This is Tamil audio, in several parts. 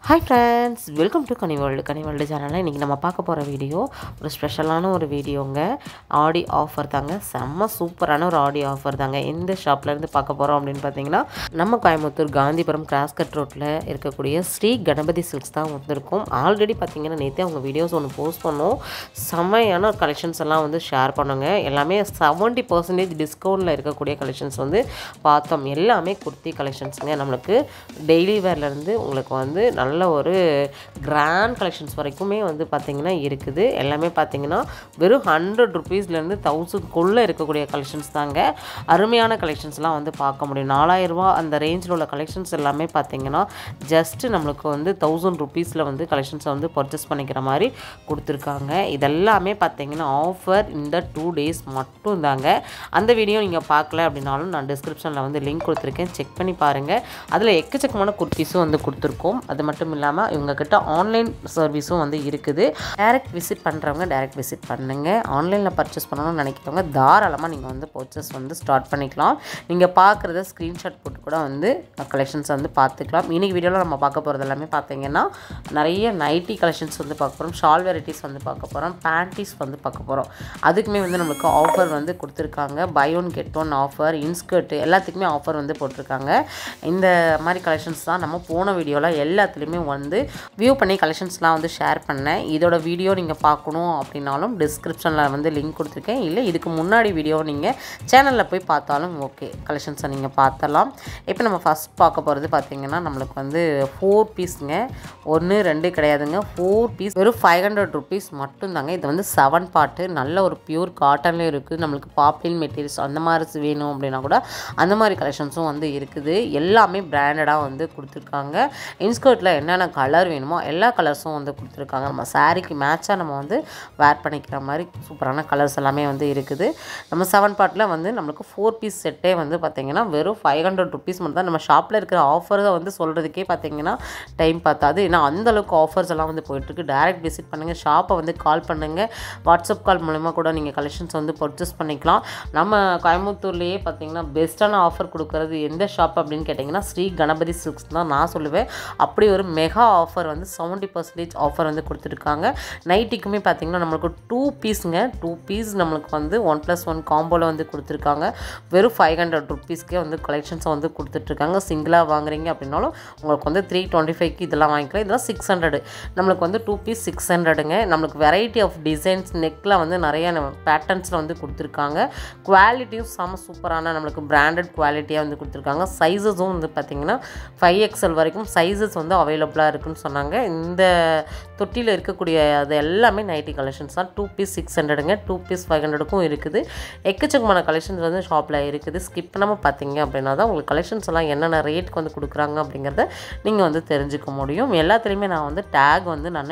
hi friends welcome to Kani World Kani World சேனலில் இன்றைக்கி நம்ம பார்க்க போகிற வீடியோ ஒரு ஸ்பெஷலான ஒரு வீடியோங்க ஆடி ஆஃபர் தாங்க செம்ம சூப்பரான ஒரு ஆடி ஆஃபர் தாங்க எந்த ஷாப்லேருந்து பார்க்க போகிறோம் அப்படின்னு பார்த்தீங்கன்னா நம்ம கோயம்புத்தூர் காந்திபுரம் கிராஸ்கட் ரோட்டில் இருக்கக்கூடிய ஸ்ரீ கணபதி சில்க்ஸ் தான் வந்திருக்கும் ஆல்ரெடி பார்த்தீங்கன்னா நேற்றே அவங்க வீடியோஸ் ஒன்று போஸ்ட் பண்ணோம் செம்மையான கலெக்ஷன்ஸ் எல்லாம் வந்து ஷேர் பண்ணுங்க எல்லாமே செவன்ட்டி பர்சன்டேஜ் டிஸ்கவுண்ட்டில் இருக்கக்கூடிய கலெக்ஷன்ஸ் வந்து பார்த்தோம் எல்லாமே குர்த்தி கலெக்ஷன்ஸுங்க நம்மளுக்கு டெய்லி வேர்லேருந்து உங்களுக்கு வந்து நல்ல ஒரு கிராண்ட் கலெக்ஷன்ஸ் வரைக்குமே வந்து பார்த்திங்கன்னா இருக்குது எல்லாமே பார்த்திங்கன்னா வெறும் ஹண்ட்ரட் ருபீஸ்லேருந்து தௌசண்ட்குள்ளே இருக்கக்கூடிய கலெக்ஷன்ஸ் தாங்க அருமையான கலெக்ஷன்ஸ்லாம் வந்து பார்க்க முடியும் நாலாயிரரூபா அந்த ரேஞ்சில் உள்ள கலெக்ஷன்ஸ் எல்லாமே பார்த்திங்கன்னா ஜஸ்ட்டு நம்மளுக்கு வந்து தௌசண்ட் ருபீஸில் வந்து கலெக்ஷன்ஸை வந்து பர்ச்சேஸ் பண்ணிக்கிற மாதிரி கொடுத்துருக்காங்க இதெல்லாமே பார்த்திங்கன்னா ஆஃபர் இந்த டூ டேஸ் மட்டும் தாங்க அந்த வீடியோ நீங்கள் பார்க்கல அப்படின்னாலும் நான் டிஸ்கிரிப்ஷனில் வந்து லிங்க் கொடுத்துருக்கேன் செக் பண்ணி பாருங்கள் அதில் எக்கச்சக்கமான குர்த்திஸும் வந்து கொடுத்துருக்கோம் அது மட்டும் இல்லாமல் இவங்கக்கிட்ட ஆன்லைன் சர்வீஸும் வந்து இருக்குது டைரக்ட் விசிட் பண்ணுறவங்க டைரக்ட் விசிட் பண்ணுங்கள் ஆன்லைனில் பர்ச்சேஸ் பண்ணணும்னு நினைக்கிறவங்க தாராளமாக நீங்கள் வந்து பர்ச்சேஸ் வந்து ஸ்டார்ட் பண்ணிக்கலாம் நீங்கள் பார்க்குறத ஸ்க்ரீன்ஷாட் போட்டு கூட வந்து கலெக்ஷன்ஸ் வந்து பார்த்துக்கலாம் இன்னைக்கு வீடியோவில் நம்ம பார்க்க போகிறது எல்லாமே பார்த்தீங்கன்னா நிறைய நைட்டி கலெக்ஷன்ஸ் வந்து பார்க்க போகிறோம் ஷால் வெரைட்டிஸ் வந்து பார்க்க போகிறோம் பேண்டிஸ் வந்து பார்க்க போகிறோம் அதுக்குமே வந்து நம்மளுக்கு ஆஃபர் வந்து கொடுத்துருக்காங்க buy one get one offer inskirt எல்லாத்துக்குமே ஆஃபர் வந்து போட்டிருக்காங்க இந்த மாதிரி கலெக்ஷன்ஸ் தான் நம்ம போன வீடியோவில் எல்லாத்துலேயுமே வந்து வியூ பண்ணி கலெக்ஷன்ஸ்லாம் வந்து ஷேர் பண்ணேன் இதோட வீடியோ நீங்கள் பார்க்கணும் அப்படின்னாலும் டிஸ்கிரிப்ஷனில் வந்து லிங்க் கொடுத்துருக்கேன் இல்லை இதுக்கு முன்னாடி வீடியோ நீங்கள் சேனலில் போய் பார்த்தாலும் ஓகே கலெக்ஷன்ஸை நீங்கள் பார்த்தலாம் இப்போ நம்ம ஃபஸ்ட் பார்க்க போகிறது பார்த்தீங்கன்னா நம்மளுக்கு வந்து ஃபோர் பீஸுங்க ஒன்று ரெண்டு கிடையாதுங்க ஃபோர் பீஸ் வெறும் ஃபைவ் ஹண்ட்ரட் ருபீஸ் மட்டும்தாங்க இது வந்து செவன் பாட்டு நல்ல ஒரு பியூர் காட்டன்லேயும் இருக்குது நம்மளுக்கு பாப்பின் மெட்டீரியல்ஸ் அந்த மாதிரி வேணும் அப்படின்னா கூட அந்த மாதிரி கலெக்ஷன்ஸும் வந்து இருக்குது எல்லாமே பிராண்டடாக வந்து கொடுத்துருக்காங்க இன்ஸ்கர்ட்டில் என்னென்ன கலர் வேணுமோ எல்லா கலர்ஸும் வந்து கொடுத்துருக்காங்க நம்ம சாரீக்கு மேட்சாக நம்ம வந்து வேர் பண்ணிக்கிற மாதிரி சூப்பரான கலர்ஸ் எல்லாமே வந்து இருக்குது நம்ம செவன் பார்ட்டில் வந்து நம்மளுக்கு ஃபோர் பீஸ் செட்டே வந்து பார்த்திங்கன்னா வெறும் ஃபைவ் ஹண்ட்ரட் ருபீஸ் மட்டும் தான் நம்ம ஷாப்பில் இருக்கிற ஆஃபரை வந்து சொல்கிறதுக்கே பார்த்திங்கன்னா டைம் பார்த்தாது ஏன்னா அந்தளவுக்கு ஆஃபர்ஸ் எல்லாம் வந்து போயிட்டுருக்கு டேரெக்ட் விசிட் பண்ணுங்கள் ஷாப்பை வந்து கால் பண்ணுங்கள் வாட்ஸ்அப் கால் மூலமாக கூட நீங்கள் கலெக்ஷன்ஸ் வந்து பர்ச்சேஸ் பண்ணிக்கலாம் நம்ம கோயம்புத்தூர்லேயே பார்த்திங்கன்னா பெஸ்ட்டான ஆஃபர் கொடுக்குறது எந்த ஷாப் அப்படின்னு கேட்டிங்கன்னா ஸ்ரீ கணபதி சில்க்ஸ் தான் நான் சொல்லுவேன் அப்படி ஒரு மெகா ஆஃபர் வந்து செவன்ட்டி பர்சன்டேஜ் ஆஃபர் வந்து கொடுத்துருக்காங்க நைட்டுக்குமே பார்த்திங்கன்னா நம்மளுக்கு டூ பீஸுங்க டூ பீஸ் நம்மளுக்கு வந்து ஒன் ப்ளஸ் ஒன் காம்போவில் வந்து கொடுத்துருக்காங்க வெறும் ஃபைவ் ஹண்ட்ரட் ருபீஸ்க்கே வந்து கலெக்ஷன்ஸை வந்து கொடுத்துட்ருக்காங்க சிங்கிளாக வாங்குறீங்க அப்படின்னாலும் உங்களுக்கு வந்து த்ரீ டுவெண்ட்டி ஃபைவ்க்கு இதெல்லாம் வாங்கிக்கலாம் இதெல்லாம் சிக்ஸ் ஹண்ட்ரடு நம்மளுக்கு வந்து டூ பீஸ் சிக்ஸ் ஹண்ட்ரடுங்க நம்மளுக்கு வெரைட்டி ஆஃப் டிசைன்ஸ் நெக்கில் வந்து நிறைய பேட்டர்ன்ஸில் வந்து கொடுத்துருக்காங்க குவாலிட்டியும் செம சூப்பரான நம்மளுக்கு பிராண்டட் குவாலிட்டியாக வந்து கொடுத்துருக்காங்க சைஸஸும் வந்து பார்த்திங்கன்னா ஃபைவ் எக்ஸல் வரைக்கும் சைஸஸ் வந்து அவைலபிளாக இருக்குன்னு சொன்னாங்க இந்த தொட்டியில் இருக்கக்கூடிய அது எல்லாமே நைட்டி கலெக்ஷன்ஸ் தான் டூ பீஸ் சிக்ஸ் ஹண்ட்ரடுங்க டூ பீஸ் ஃபைவ் ஹண்ட்ரடுக்கும் இருக்குது எக்கச்சக்கமான கலெக்ஷன்ஸ் வந்து ஷாப்பில் இருக்குது ஸ்கிப் பண்ணாமல் பார்த்தீங்க அப்படின்னா தான் உங்களுக்கு கலெக்ஷன்ஸ் எல்லாம் என்னென்ன ரேட்டுக்கு வந்து கொடுக்குறாங்க அப்படிங்கிறத நீங்கள் வந்து தெரிஞ்சுக்க முடியும் எல்லாத்துலேயுமே நான் வந்து டேக் வந்து நான்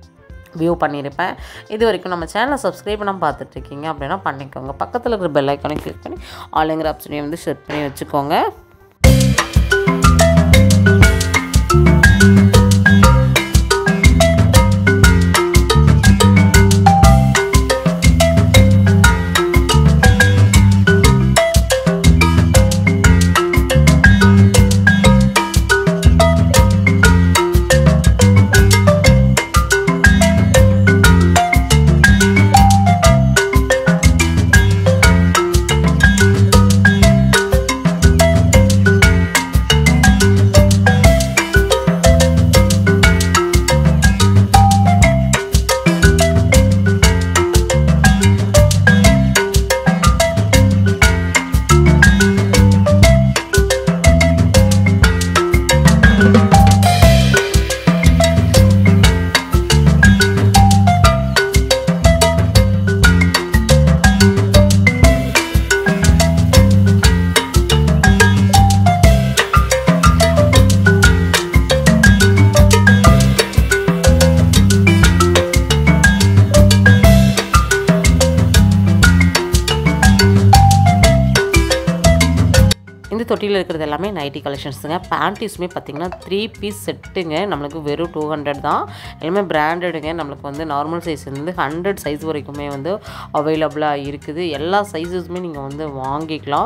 வியூ பண்ணியிருப்பேன் இது வரைக்கும் நம்ம சேனலை சப்ஸ்கிரைப் பண்ணாமல் பார்த்துட்ருக்கீங்க அப்படின்னா பண்ணிக்கோங்க பக்கத்தில் இருக்கிற பெல் ஐக்கானையும் கிளிக் பண்ணி ஆளுங்கிற ஆப்ஷனையும் வந்து செட் பண்ணி வச்சுக்கோங்க இந்த தொட்டியில் இருக்கிறது எல்லாமே நைட்டி கலெக்ஷன்ஸுங்க பேண்டிஸுமே பார்த்தீங்கன்னா த்ரீ பீஸ் செட்டுங்க நம்மளுக்கு வெறும் டூ ஹண்ட்ரட் தான் எல்லாமே பிராண்டடுங்க நம்மளுக்கு வந்து நார்மல் சைஸ் வந்து ஹண்ட்ரட் சைஸ் வரைக்குமே வந்து அவைலபிளாக இருக்குது எல்லா சைஸஸுமே நீங்கள் வந்து வாங்கிக்கலாம்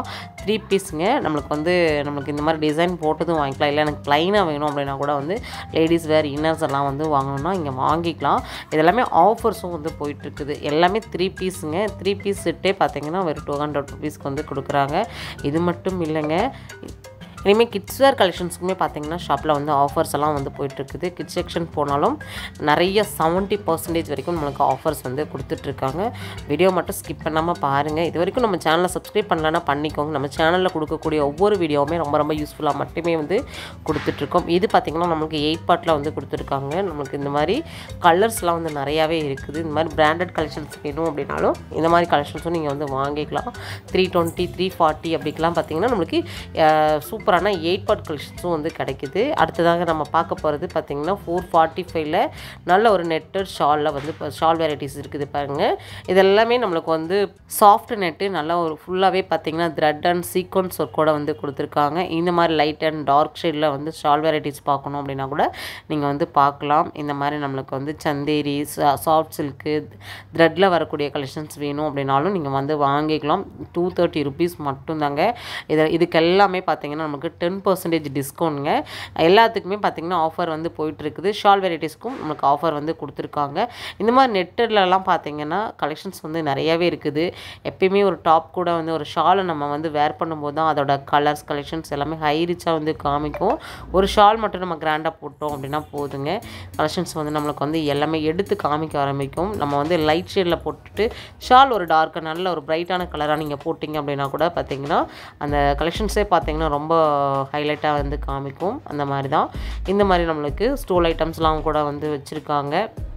த்ரீ பீஸுங்க நம்மளுக்கு வந்து நம்மளுக்கு இந்த மாதிரி டிசைன் போட்டதும் வாங்கிக்கலாம் இல்லை எனக்கு ப்ளைனாக வேணும் அப்படின்னா கூட வந்து லேடிஸ் வேர் இன்னர்ஸ் எல்லாம் வந்து வாங்கணும்னா இங்கே வாங்கிக்கலாம் இதெல்லாமே ஆஃபர்ஸும் வந்து போயிட்டுருக்குது எல்லாமே த்ரீ பீஸுங்க த்ரீ பீஸ் செட்டே பார்த்தீங்கன்னா வெறும் டூ ஹண்ட்ரட் ருபீஸ்க்கு வந்து கொடுக்குறாங்க இது மட்டும் இல்லைங்க இனிமேல் கிட்ஸ் வேர் கலெக்ஷன்ஸுக்குமே பார்த்தீங்கன்னா ஷாப்பில் வந்து ஆஃபர்ஸ் எல்லாம் வந்து போயிட்டுருக்குது கிட்ஸ் செக்ஷன் போனாலும் நிறைய செவன்ட்டி பர்சன்டேஜ் வரைக்கும் நம்மளுக்கு ஆஃபர்ஸ் வந்து கொடுத்துட்ருக்காங்க வீடியோ மட்டும் ஸ்கிப் பண்ணாமல் பாருங்கள் இது வரைக்கும் நம்ம சேனலை சப்ஸ்கிரைப் பண்ணலன்னா பண்ணிக்கோங்க நம்ம சேனலில் கொடுக்கக்கூடிய ஒவ்வொரு வீடியோவுமே ரொம்ப ரொம்ப யூஸ்ஃபுல்லாக மட்டுமே வந்து கொடுத்துட்ருக்கோம் இது பார்த்திங்கன்னா நம்மளுக்கு எயிட் பார்ட்டில் வந்து கொடுத்துருக்காங்க நம்மளுக்கு இந்த மாதிரி கலர்ஸ்லாம் வந்து நிறையாவே இருக்குது இந்த மாதிரி பிராண்டட் கலெக்ஷன்ஸ் வேணும் அப்படின்னாலும் இந்த மாதிரி கலெக்ஷன்ஸும் நீங்கள் வந்து வாங்கிக்கலாம் த்ரீ டுவெண்ட்டி த்ரீ ஃபார்ட்டி அப்படிக்கெலாம் பார்த்தீங்கன்னா நம்மளுக்கு சூப்பரான எயிட் பார்ட் கலெக்ஷன்ஸும் வந்து கிடைக்குது அடுத்ததாக நம்ம பார்க்க போகிறது பார்த்திங்கன்னா ஃபோர் ஃபார்ட்டி ஃபைவ்ல நல்ல ஒரு நெட்டட் ஷாலில் வந்து இப்போ ஷால் வெரைட்டிஸ் இருக்குது பாருங்கள் இது எல்லாமே நம்மளுக்கு வந்து சாஃப்ட் நெட்டு நல்லா ஒரு ஃபுல்லாகவே பார்த்தீங்கன்னா த்ரெட் அண்ட் சீக்வன்ஸ் ஒர்க்கோட வந்து கொடுத்துருக்காங்க இந்த மாதிரி லைட் அண்ட் டார்க் ஷேடில் வந்து ஷால் வெரைட்டிஸ் பார்க்கணும் அப்படின்னா கூட நீங்கள் வந்து பார்க்கலாம் இந்த மாதிரி நம்மளுக்கு வந்து சந்தேரி சாஃப்ட் சில்க்கு த்ரெட்டில் வரக்கூடிய கலெக்ஷன்ஸ் வேணும் அப்படின்னாலும் நீங்கள் வந்து வாங்கிக்கலாம் டூ தேர்ட்டி ருபீஸ் மட்டும்தாங்க இதை இதுக்கு எல்லாமே பார்த்தீங்கன்னா நமக்கு டென் பர்சன்டேஜ் டிஸ்கவுண்ட்டுங்க எல்லாத்துக்குமே பார்த்தீங்கன்னா ஆஃபர் வந்து போயிட்டுருக்குது ஷால் வெரைட்டிஸ்க்கும் நமக்கு ஆஃபர் வந்து கொடுத்துருக்காங்க இந்த மாதிரி நெட்டட்லலாம் பார்த்தீங்கன்னா கலெக்ஷன்ஸ் வந்து நிறையவே இருக்குது எப்பயுமே ஒரு டாப் கூட வந்து ஒரு ஷாலை நம்ம வந்து வேர் பண்ணும்போது தான் அதோட கலர்ஸ் கலெக்ஷன்ஸ் எல்லாமே ஹை ரிச்சாக வந்து காமிக்கும் ஒரு ஷால் மட்டும் நம்ம கிராண்டாக போட்டோம் அப்படின்னா போதுங்க கலெக்ஷன்ஸ் வந்து நம்மளுக்கு வந்து எல்லாமே எடுத்து காமிக்க ஆரம்பிக்கும் நம்ம வந்து லைட் ஷேடில் போட்டுட்டு ஷால் ஒரு டார்க்காக நல்ல ஒரு பிரைட்டான கலராக நீங்கள் போட்டிங்க அப்படின்னா கூட பார்த்தீங்கன்னா அந்த கலெக்ஷன்ஸே பார்த்தீங்கன்னா ரொம்ப ஹைலைட்டாக வந்து காமிக்கும் அந்த மாதிரி தான் இந்த மாதிரி நம்மளுக்கு ஸ்டோல் ஐட்டம்ஸ்லாம் கூட வந்து வச்சுருக்காங்க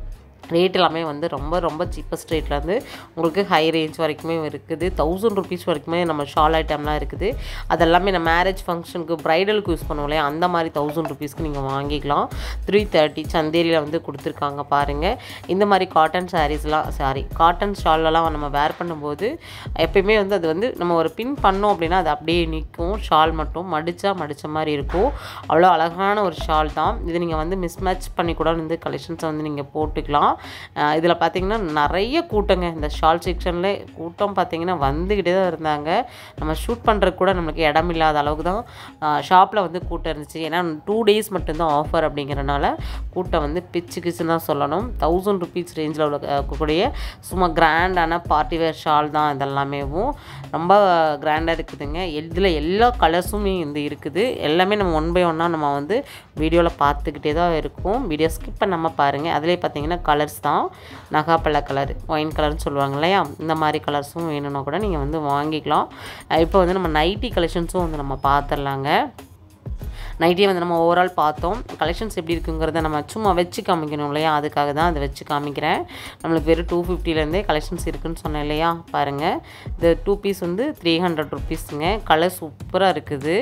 ரேட் எல்லாமே வந்து ரொம்ப ரொம்ப சீப்பஸ்ட் ரேட்லேருந்து உங்களுக்கு ஹை ரேஞ்ச் வரைக்குமே இருக்குது தௌசண்ட் ருபீஸ் வரைக்குமே நம்ம ஷால் ஐட்டம்லாம் இருக்குது அதெல்லாமே நம்ம மேரேஜ் ஃபங்க்ஷனுக்கு ப்ரைடலுக்கு யூஸ் பண்ணுவோம் இல்லையா அந்த மாதிரி தௌசண்ட் ருபீஸ்க்கு நீங்கள் வாங்கிக்கலாம் த்ரீ தேர்ட்டி சந்தேரியில் வந்து கொடுத்துருக்காங்க பாருங்கள் இந்த மாதிரி காட்டன் சாரீஸ்லாம் சாரி காட்டன் ஷால்லலாம் நம்ம வேர் பண்ணும்போது எப்பயுமே வந்து அது வந்து நம்ம ஒரு பின் பண்ணோம் அப்படின்னா அது அப்படியே நிற்கும் ஷால் மட்டும் மடித்தா மடித்த மாதிரி இருக்கும் அவ்வளோ அழகான ஒரு ஷால் தான் இது நீங்கள் வந்து மிஸ்மேட்ச் பண்ணி கூட வந்து கலெக்ஷன்ஸை வந்து நீங்கள் போட்டுக்கலாம் இதில் பார்த்தீங்கன்னா நிறைய கூட்டங்க இந்த ஷால் செக்ஷனில் கூட்டம் பார்த்தீங்கன்னா வந்துக்கிட்டே தான் இருந்தாங்க நம்ம ஷூட் பண்ணுறதுக்கு கூட நம்மளுக்கு இடம் இல்லாத அளவுக்கு தான் ஷாப்பில் வந்து கூட்டம் இருந்துச்சு ஏன்னா டூ டேஸ் மட்டும்தான் ஆஃபர் அப்படிங்கிறனால கூட்டம் வந்து பிச்சு கிச்சுன்னு தான் சொல்லணும் தௌசண்ட் ருபீஸ் ரேஞ்சில் உள்ள இருக்கக்கூடிய சும்மா கிராண்டான பார்ட்டி வேர் ஷால் தான் இதெல்லாமேவும் ரொம்ப கிராண்டாக இருக்குதுங்க இதில் எல்லா கலர்ஸுமே வந்து இருக்குது எல்லாமே நம்ம ஒன் பை ஒன்னாக நம்ம வந்து வீடியோவில் பார்த்துக்கிட்டே தான் இருக்கும் வீடியோ ஸ்கிப் பண்ணாமல் பாருங்கள் அதிலே பார்த்தீங்கன்னா கலர்ஸ் தான் நகாப்பழ கலர் ஒயின் கலர்னு சொல்லுவாங்க இல்லையா இந்த மாதிரி கலர்ஸும் வேணும்னா கூட நீங்கள் வந்து வாங்கிக்கலாம் இப்போ வந்து நம்ம நைட்டி கலெக்ஷன்ஸும் வந்து நம்ம பார்த்துடலாங்க நைட்டே வந்து நம்ம ஓவரால் பார்த்தோம் கலெக்ஷன்ஸ் எப்படி இருக்குங்கிறத நம்ம சும்மா வச்சு காமிக்கணும் இல்லையா அதுக்காக தான் அதை வச்சு காமிக்கிறேன் நம்மளுக்கு வெறும் டூ ஃபிஃப்டிலேருந்தே கலெக்ஷன்ஸ் இருக்குதுன்னு சொன்னேன் இல்லையா பாருங்கள் இந்த டூ பீஸ் வந்து த்ரீ ஹண்ட்ரட் ருபீஸுங்க கலர் சூப்பராக இருக்குது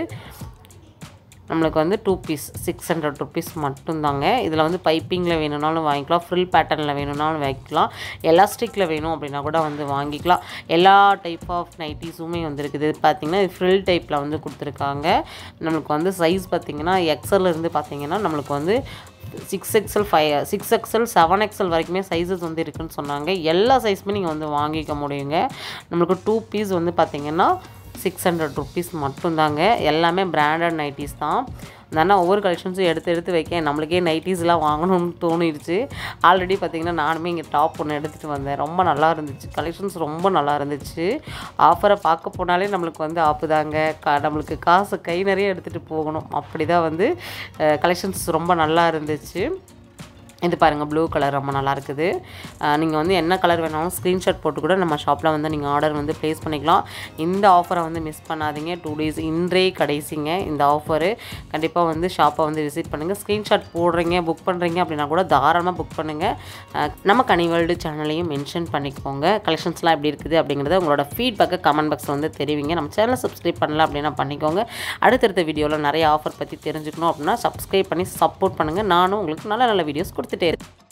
நம்மளுக்கு வந்து two piece six hundred rupees மட்டும்தாங்க இதில் வந்து பைப்பிங்கில் வேணும்னாலும் வாங்கிக்கலாம் ஃப்ரில் பேட்டர்னில் வேணும்னாலும் வாங்கிக்கலாம் எலாஸ்டிக்கில் வேணும் அப்படின்னா கூட வந்து வாங்கிக்கலாம் எல்லா டைப் ஆஃப் நைட்டிஸுமே வந்துருக்குது பார்த்திங்கன்னா இது ஃப்ரில் டைப்பில் வந்து கொடுத்துருக்காங்க நம்மளுக்கு வந்து சைஸ் பார்த்திங்கன்னா எக்ஸல் இருந்து பார்த்திங்கன்னா நம்மளுக்கு வந்து six XL five six XL seven XL வரைக்குமே சைஸஸ் வந்து இருக்குதுன்னு சொன்னாங்க எல்லா சைஸுமே நீங்கள் வந்து வாங்கிக்க முடியுங்க நம்மளுக்கு டூ பீஸ் வந்து பார்த்திங்கன்னா சிக்ஸ் ஹண்ட்ரட் ருபீஸ் மட்டும்தாங்க எல்லாமே பிராண்டட் நைட்டிஸ் தான் அதனால் ஒவ்வொரு கலெக்ஷன்ஸும் எடுத்து எடுத்து வைக்க நம்மளுக்கே நைட்டிஸ்லாம் வாங்கணும்னு தோணிடுச்சு ஆல்ரெடி பார்த்திங்கன்னா நானுமே இங்கே டாப் ஒன்று எடுத்துகிட்டு வந்தேன் ரொம்ப நல்லா இருந்துச்சு கலெக்ஷன்ஸ் ரொம்ப நல்லா இருந்துச்சு ஆஃபரை பார்க்க போனாலே நம்மளுக்கு வந்து ஆப்பு தாங்க கா நம்மளுக்கு காசு கை நிறைய எடுத்துகிட்டு போகணும் அப்படி தான் வந்து கலெக்ஷன்ஸ் ரொம்ப நல்லா இருந்துச்சு இது பாருங்கள் ப்ளூ கலர் ரொம்ப நல்லா இருக்குது நீங்கள் வந்து என்ன கலர் வேணாலும் ஸ்க்ரீன்ஷாட் போட்டு கூட நம்ம ஷாப்பில் வந்து நீங்கள் ஆர்டர் வந்து ப்ளேஸ் பண்ணிக்கலாம் இந்த ஆஃபரை வந்து மிஸ் பண்ணாதீங்க டூ டேஸ் இன்றைய கடைசிங்க இந்த ஆஃபரு கண்டிப்பாக வந்து ஷாப்பை வந்து விசிட் பண்ணுங்கள் ஸ்க்ரீன்ஷாட் போடுறீங்க புக் பண்ணுறீங்க அப்படின்னா கூட தாராளமாக புக் பண்ணுங்கள் நம்ம கனிவேர்ல்டு சேனலையும் மென்ஷன் பண்ணிக்கோங்க கலெக்ஷன்ஸ்லாம் எப்படி இருக்குது அப்படிங்கிறத உங்களோட ஃபீட்பேக்கை கமெண்ட் பாக்ஸில் வந்து தெரிவிங்க நம்ம சேனலை சப்ஸ்கிரைப் பண்ணல அப்படின்னா பண்ணிக்கோங்க அடுத்தடுத்த வீடியோவில் நிறைய ஆஃபர் பற்றி தெரிஞ்சுக்கணும் அப்படின்னா சப்ஸ்கிரைப் பண்ணி சப்போர்ட் பண்ணுங்கள் நானும் உங்களுக்கு நல்ல நல்ல வீடியோஸ் கொடுத்துட்டே இருக்கேன்